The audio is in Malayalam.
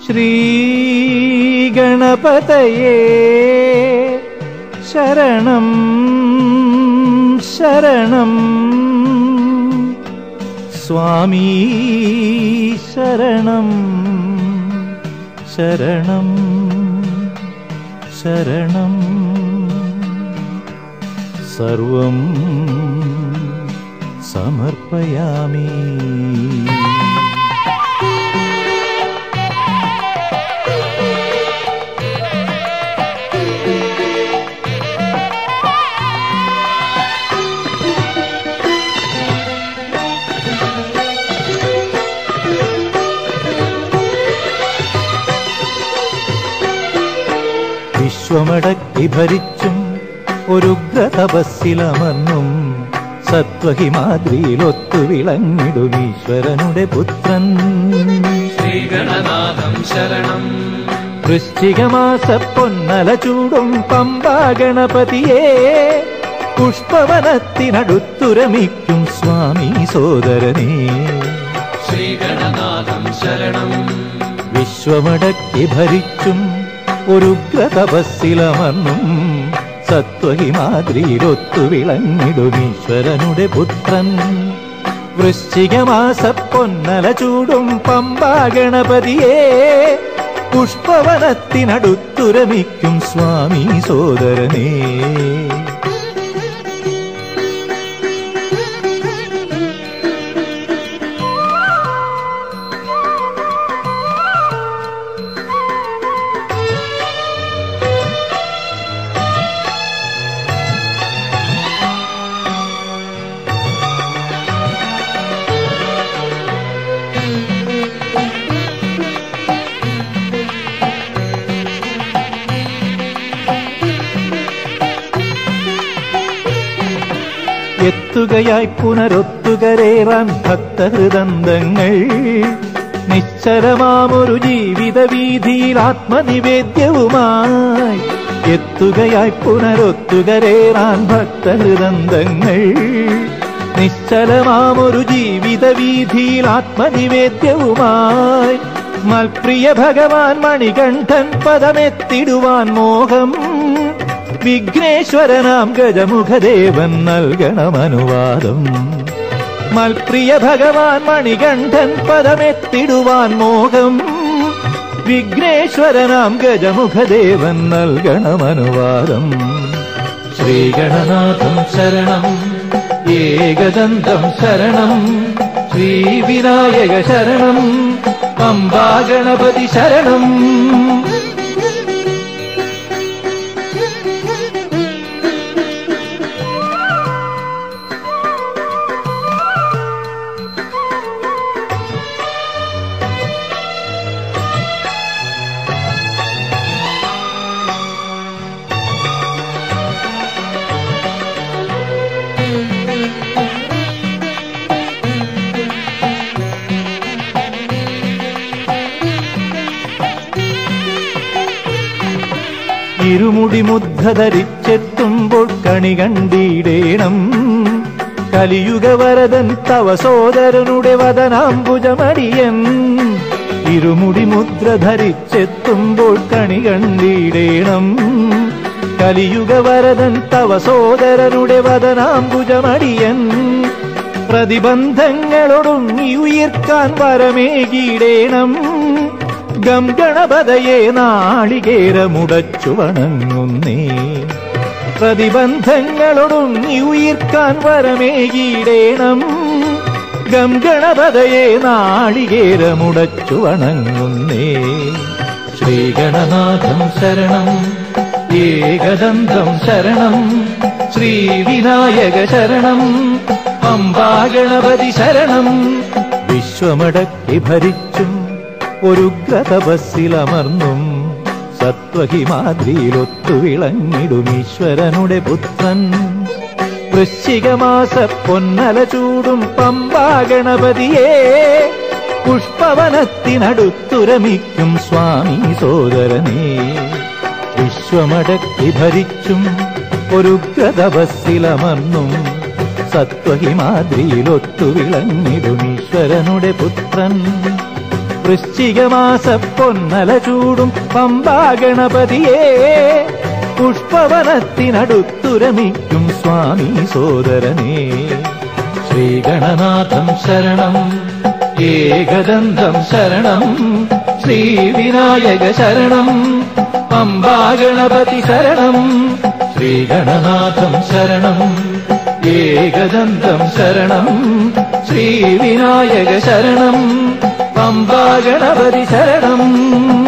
ശ്രീഗണപതയേ ശരണം ശരണം സ്വാമി ശരണം ശരണം ശരണം സർവം സമർപ്പയാമി വിശ്വമടക്കി ഭരിച്ചും ഒരുഗ്രതപസ്സിലമർന്നും സത്വഹിമാദ്രിയിലൊത്തു വിളങ്ങിടും ഈശ്വരനുടെ പുത്രൻ ശ്രീഗണനാഥം ശരണം വൃശ്ചികമാസ പൊന്നല ചൂടും പമ്പാ ഗണപതിയേ പുഷ്പവനത്തിനടുത്തുരമിക്കും സ്വാമി സോദരനേ ശ്രീഗണനാഥം ശരണം വിശ്വമടക്കി ഭരിച്ചും ഒരുഗ്രതപസ്സിലമർന്നും സത്വഹിമാദ്രിയിലൊത്തു വിളങ്ങിടും ഈശ്വരനുടെ പുത്രൻ വൃശ്ചികമാസ പൊന്നല ചൂടും പമ്പാ ഗണപതിയേ പുഷ്പവനത്തിനടുത്തുരമിക്കും സ്വാമി സോദരനേ എത്തുകയായി പുനരൊത്തുകരേറാൻ ഭക്തഹൃദന്തങ്ങൾ നിശ്ചലമാമൊരു ജീവിത വീതിയിൽ ആത്മനിവേദ്യവുമായി എത്തുകയായി പുനരൊത്തുകരേറാൻ ഭക്തഹൃദന്തങ്ങൾ നിശ്ചലമാമൊരു ജീവിത വീതിയിൽ ആത്മനിവേദ്യവുമായി മൽപ്രിയ ഭഗവാൻ മണികണ്ഠൻ പദമെത്തിടുവാൻ മോഹം വിഘ്നേശ്വരനാം ഗജമുഖദേവൻ നൽകണമനുവാദം മൽപ്രിയ ഭഗവാൻ മണികണ്ഠൻ പദമെത്തിടുവാൻ മോഹം വിഘ്നേശ്വരനാം ഗജമുഖദേവൻ നൽകണമനുവാദം ശ്രീഗണനാഥം ശരണം ഏകദന്തം ശരണം ശ്രീവിനായക ശരണം പമ്പാ ഗണപതി ശരണം ഇരുമുടി മുദ്ര ധരിച്ചെത്തുമ്പോൾ കണി കണ്ടിടേണം കലിയുഗവരതൻ തവ സോദരനുടെ വദനാംബുജമടിയൻ ഇരുമുടി മുദ്ര ധരിച്ചെത്തുമ്പോൾ കണി കണ്ടിടേണം കലിയുഗവരതൻ തവ സോദരനുടെ വദനാംബുജമടിയൻ പ്രതിബന്ധങ്ങളൊടുങ്ങി ഉയർക്കാൻ വരമേകിടേണം ഗം ഗണപതയെ നാളികേരമുടച്ചു വണങ്ങുന്നേ പ്രതിബന്ധങ്ങളൊടുങ്ങി ഉയർക്കാൻ വരമേകിടേണം ഗം ഗണപതയെ നാളികേരമുടച്ചു വണങ്ങുന്നേ ശ്രീഗണനാഥം ശരണം ഏകദന്തം ശരണം ശ്രീവിനായക ശരണം അംബാ ഗണപതി ശരണം വിശ്വമടക്കി ഭരിച്ചും ഒരു ഗ്രതപസ്സിലമർന്നും സത്വഹിമാദ്രിയിലൊത്തു വിളങ്ങിടും ഈശ്വരനുടെ പുത്രൻ വൃശ്ചികമാസ പൊന്നല ചൂടും പമ്പാ ഗണപതിയേ പുഷ്പവനത്തിനടുത്തുരമിക്കും സ്വാമി സോദരനേ വിശ്വമടക്കി ഭരിച്ചും ഒരു ഗ്രതപസ്സിലമർന്നും സത്വഹിമാദ്രിയിലൊത്തു വിളങ്ങിടും ഈശ്വരനുടെ പുത്രൻ വൃശ്ചികമാസ പൊന്നല ചൂടും പമ്പാ ഗണപതിയേ പുഷ്പവനത്തിനടുത്തുരമിക്കും സ്വാമി സോദരനേ ശ്രീഗണനാഥം ശരണം ഏകദന്തം ശരണം ശ്രീവിനായക ശരണം പമ്പാ ഗണപതി ശരണം ശ്രീഗണനാഥം ശരണം ഏകദന്തം ശരണം ശ്രീവിനായക ശരണം പമ്പാ ഗണപതി ശരണം